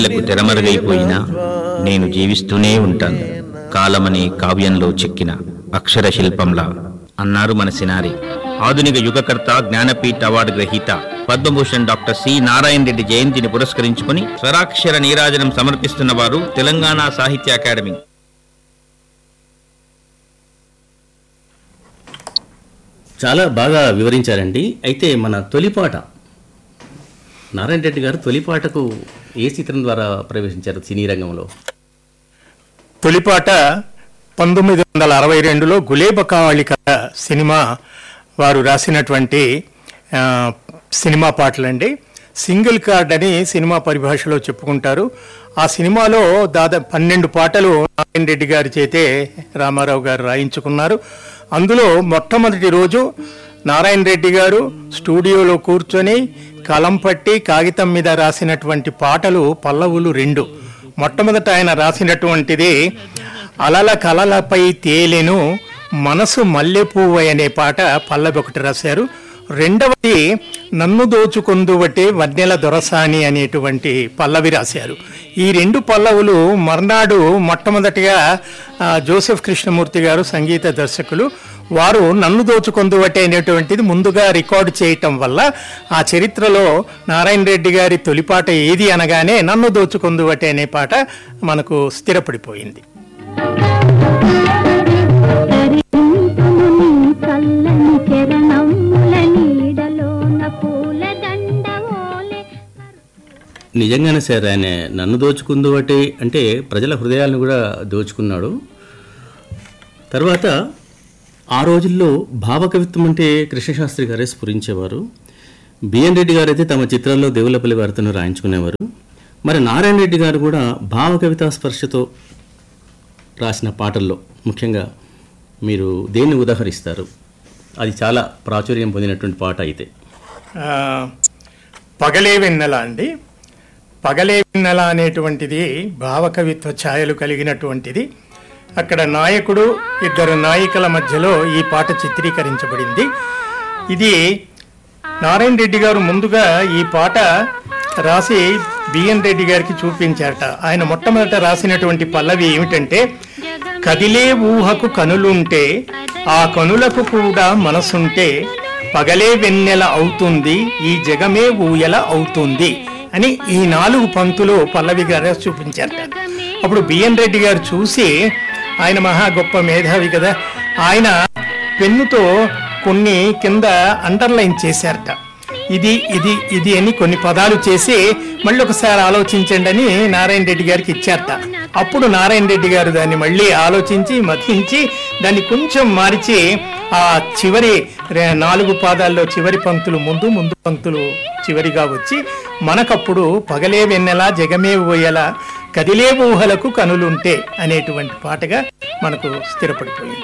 లకు తెరమరుగైపోయినా నేను జీవిస్తూనే ఉంటాను కాలమనే కావ్యంలో చెక్కిన అక్షర శిల్పంలా అన్నారు మన సినారి ఆధునిక యుగకర్త జ్ఞానపీఠ అవార్డు గ్రహీత పద్మభూషణ్ డాక్టర్ సి నారాయణ రెడ్డి జయంతిని పురస్కరించుకుని స్వరాక్షర నీరాజనం సమర్పిస్తున్న వారు తెలంగాణ సాహిత్య అకాడమీ చాలా బాగా వివరించారండి అయితే మన తొలిపాట నారాయణ రెడ్డి గారు తొలిపాటకు ఏ చిత్రం ద్వారా ప్రవేశించారు సినీ రంగంలో తొలిపాట పంతొమ్మిది వందల అరవై రెండులో గులేబకావళిక సినిమా వారు రాసినటువంటి ఆ, సినిమా పాటలండి సింగిల్ కార్డ్ అని సినిమా పరిభాషలో చెప్పుకుంటారు ఆ సినిమాలో దాదాపు పన్నెండు పాటలు నారాయణ రెడ్డి గారి చేతే రామారావు గారు రాయించుకున్నారు అందులో మొట్టమొదటి రోజు నారాయణ రెడ్డి గారు స్టూడియోలో కూర్చొని కలం పట్టి కాగితం మీద రాసినటువంటి పాటలు పల్లవులు రెండు మొట్టమొదట ఆయన రాసినటువంటిది అలల కలలపై తేలెను మనసు మల్లెపువ్వ అనే పాట పల్లవి ఒకటి రాశారు రెండవది నన్ను దోచుకొందువటే వన్నెల దొరసాని అనేటువంటి పల్లవి రాశారు ఈ రెండు పల్లవులు మర్నాడు మొట్టమొదటిగా ఆ, జోసెఫ్ కృష్ణమూర్తి గారు సంగీత దర్శకులు వారు నన్ను దోచుకొందువటే అనేటువంటిది ముందుగా రికార్డు చేయటం వల్ల ఆ చరిత్రలో నారాయణ రెడ్డి గారి తొలిపాట ఏది అనగానే నన్ను దోచుకొందువటే అనే పాట మనకు స్థిరపడిపోయింది తరింతుము నీ చల్లని చరణముల నీడలోన పూలదండ ఓలె నిజంగానే సార్ ఆయన నన్ను దోచుకుందు అంటే అంటే ప్రజల హృదయాలను కూడా దోచుకున్నాడు తర్వాత ఆ రోజుల్లో భావకవిత్వం అంటే కృష్ణశాస్త్రి గారే స్ఫురించేవారు బిఎన్ రెడ్డి గారు అయితే తమ చిత్రాల్లో దేవులపల్లి వార్తను రాయించుకునేవారు మరి నారాయణ రెడ్డి గారు కూడా భావ కవితా స్పర్శతో రాసిన పాటల్లో ముఖ్యంగా మీరు దేన్ని ఉదాహరిస్తారు అది చాలా ప్రాచుర్యం పొందినటువంటి పాట అయితే ఆ, పగలే వెన్నెల అండి పగలే వెన్నెల అనేటువంటిది భావకవిత్వ ఛాయలు కలిగినటువంటిది అక్కడ నాయకుడు ఇద్దరు నాయికల మధ్యలో ఈ పాట చిత్రీకరించబడింది ఇది నారాయణ రెడ్డి గారు ముందుగా ఈ పాట రాసి బిఎన్ రెడ్డి గారికి చూపించారట ఆయన మొట్టమొదట రాసినటువంటి పల్లవి ఏమిటంటే కదిలే ఊహకు కనులుంటే ఆ కనులకు కూడా మనసుంటే పగలే వెన్నెల అవుతుంది ఈ జగమే ఊయల అవుతుంది అని ఈ నాలుగు పంక్తులు పల్లవి గారు చూపించారట అప్పుడు బిఎన్ రెడ్డి గారు చూసి ఆయన మహా గొప్ప మేధావి కదా ఆయన పెన్నుతో కొన్ని కింద అండర్లైన్ చేశారట ఇది ఇది ఇది అని కొన్ని పదాలు చేసి మళ్ళీ ఒకసారి ఆలోచించండి అని నారాయణ రెడ్డి గారికి ఇచ్చారట అప్పుడు నారాయణ రెడ్డి గారు దాన్ని మళ్ళీ ఆలోచించి మతించి దాన్ని కొంచెం మార్చి ఆ చివరి రె- నాలుగు పాదాల్లో చివరి పంక్తులు ముందు ముందు పంక్తులు చివరిగా వచ్చి మనకప్పుడు పగలే వెన్నెల జగమే ఊయల కదిలే ఊహలకు కనులుంటే అనేటువంటి పాటగా మనకు స్థిరపడిపోయింది